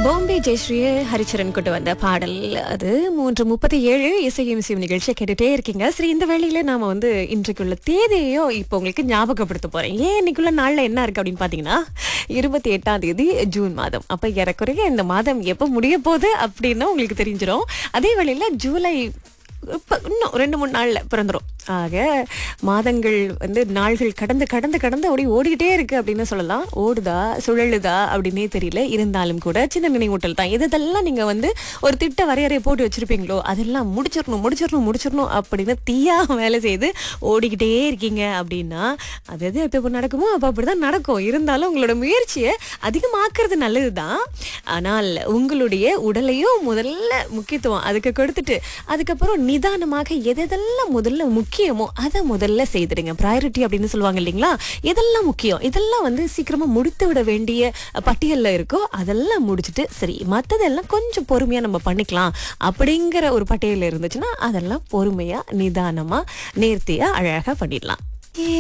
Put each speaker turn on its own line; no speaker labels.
பாம்பே ஜெயஸ்ரீ ஹரிச்சரன் கொண்டு வந்த பாடல் அது மூன்று முப்பத்தி ஏழு இசையும் இசையும் நிகழ்ச்சியை கேட்டுட்டே இருக்கீங்க சரி இந்த வேளையில நாம வந்து இன்றைக்குள்ள தேதியையோ இப்போ உங்களுக்கு ஞாபகப்படுத்த போறேன் ஏன் இன்னைக்குள்ள நாள்ல என்ன இருக்கு அப்படின்னு பாத்தீங்கன்னா இருபத்தி எட்டாம் தேதி ஜூன் மாதம் அப்ப ஏறக்குறைய இந்த மாதம் எப்போ முடிய போகுது அப்படின்னு உங்களுக்கு தெரிஞ்சிடும் அதே வேளையில ஜூலை இப்ப இன்னும் ரெண்டு மூணு நாள்ல பிறந்துரும் ஆக மாதங்கள் வந்து நாள்கள் கடந்து கடந்து கடந்து அப்படி ஓடிக்கிட்டே இருக்கு அப்படின்னு சொல்லலாம் ஓடுதா சுழலுதா அப்படின்னே தெரியல இருந்தாலும் கூட சின்ன நினைவூட்டல் தான் இதெல்லாம் நீங்க வந்து ஒரு திட்ட வரையறையை போட்டு வச்சிருப்பீங்களோ அதெல்லாம் முடிச்சிடணும் முடிச்சிடணும் முடிச்சிடணும் அப்படின்னு தீயா வேலை செய்து ஓடிக்கிட்டே இருக்கீங்க அப்படின்னா அது எது எப்போ எப்போ நடக்குமோ அப்போ அப்படிதான் நடக்கும் இருந்தாலும் உங்களோட முயற்சியை அதிகமாக்குறது நல்லதுதான் ஆனால் உங்களுடைய உடலையும் முதல்ல முக்கியத்துவம் அதுக்கு கொடுத்துட்டு அதுக்கப்புறம் நிதானமாக எதெல்லாம் முதல்ல முக்கியமோ அதை முதல்ல செய்திடுங்க ப்ரையாரிட்டி அப்படின்னு சொல்லுவாங்க இல்லைங்களா எதெல்லாம் முக்கியம் இதெல்லாம் வந்து சீக்கிரமா முடித்து விட வேண்டிய பட்டியல்ல இருக்கோ அதெல்லாம் முடிச்சுட்டு சரி மற்றதெல்லாம் கொஞ்சம் பொறுமையா நம்ம பண்ணிக்கலாம் அப்படிங்கிற ஒரு பட்டியல் இருந்துச்சுன்னா அதெல்லாம் பொறுமையா நிதானமா நேர்த்தியா அழகா பண்ணிடலாம்